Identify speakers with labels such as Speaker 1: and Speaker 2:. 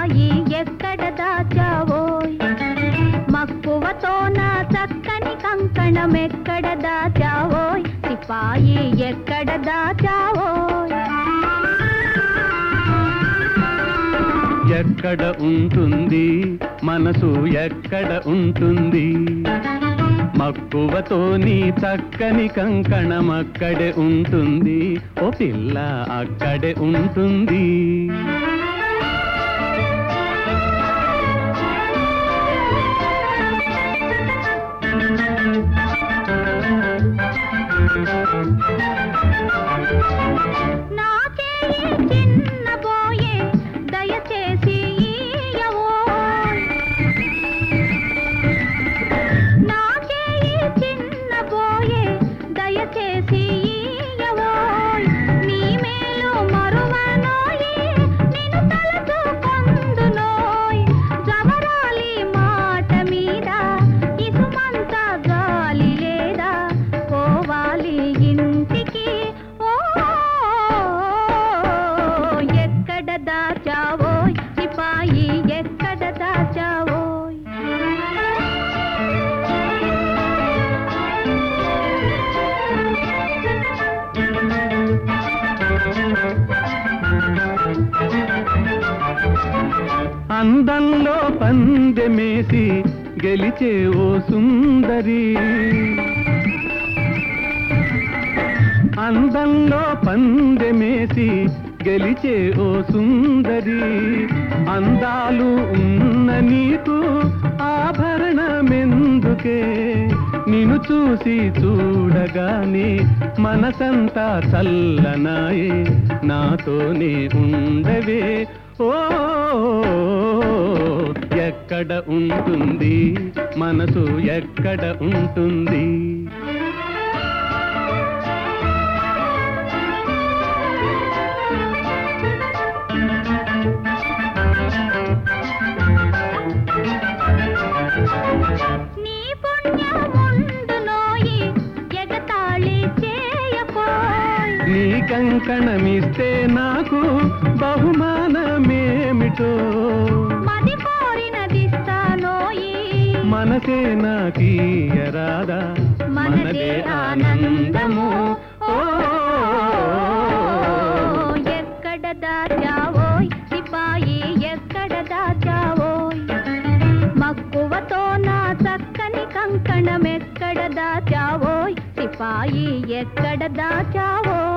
Speaker 1: సిపాయి ఎక్కడ దాచావోయ్ మక్కువతో నా చక్కని కంకణం ఎక్కడ దాచావోయ్ సిపాయి ఎక్కడ దాచావోయ్
Speaker 2: ఎక్కడ ఉంటుంది మనసు ఎక్కడ ఉంటుంది మక్కువతో నీ చక్కని కంకణం అక్కడే ఉంటుంది ఓ పిల్ల అక్కడే ఉంటుంది
Speaker 1: నాకే ఈ చిన్న బోయే దయచేసి ఇయ్యవోయ్ నాకే ఈ చిన్న బోయే దయచేసి ఇయ్యవోయ్ నీ మేలు మరువనోయి నిన్ను తలచుకొందునోయ్ జవరాలి మాట మీద ఇసుమంత గాలి లేదా పోవాలి ఇంటికి ఓ ఎక్కడ దాచావోయ్ సిపాయి ఎక్కడ దాచావోయ్
Speaker 2: అందంలో పందెమేసి గెలిచే ఓ సుందరి అందంలో పందెమేసి గెలిచే ఓ సుందరి అందాలు ఉన్న నీకు ఆభరణమెందుకే నిన్ను చూసి చూడగానే మనసంతా చల్లనాయే నాతోనే ఉండవే ఓ ఎక్కడ ఉంటుంది మనసు ఎక్కడ ఉంటుంది
Speaker 1: నీ పుణ్యముండునోయి ఎగతాళి చేయకోయ్
Speaker 2: నీ కంకణమిస్తే నాకు బహుమానమేమిటో
Speaker 1: మది కోరినదిస్తానోయి
Speaker 2: మనసే నాకీయరాదా మనదే ఆనందము ఓ
Speaker 1: ఎక్కడ దాచావోయ్ సిపాయి ఎక్కడ దాచావోయ్ మక్కువతో నా చక్కని కంకణం ఎక్కడ దాచావోయ్ సిపాయి ఎక్కడ దాచావోయ్